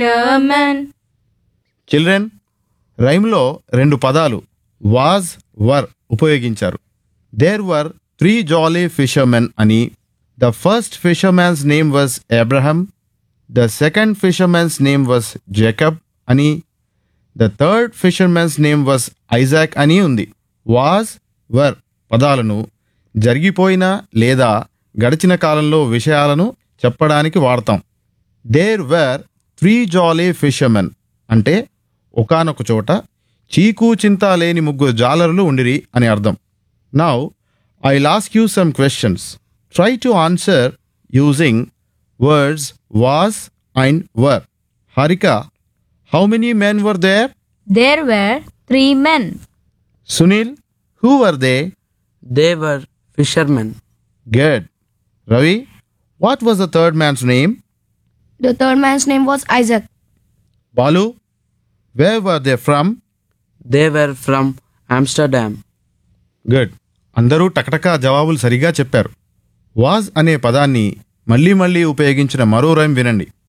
fisherman, children రైమ్లో రెండు పదాలు was were ఉపయోగించారు there were three jolly fishermen అని the first fisherman's name was Abraham the second fisherman's name was Jacob అని the third fisherman's name was Isaac అని ఉంది was were పదాలను జరిగిపోయిన లేదా గడిచిన కాలంలో విషయాలను చెప్పడానికి వాడతాం there were three jolly fishermen అంటే ఒకానొక చోట చీకు చింత లేని ముగ్గురు జాలరులు ఉండిరి అని అర్థం now I ask you some questions try to answer using words was and were Harika how many men were there there were three men. Sunil who were they They were fishermen. Good Ravi what was the third man's name The third man's name was Isaac. Balu where were they from They were from Amsterdam. Good అందరూ టకటకా జవాబులు సరిగా చెప్పారు was అనే పదాన్ని మళ్ళీ మళ్ళీ ఉపయోగించిన మరో రైమ్ వినండి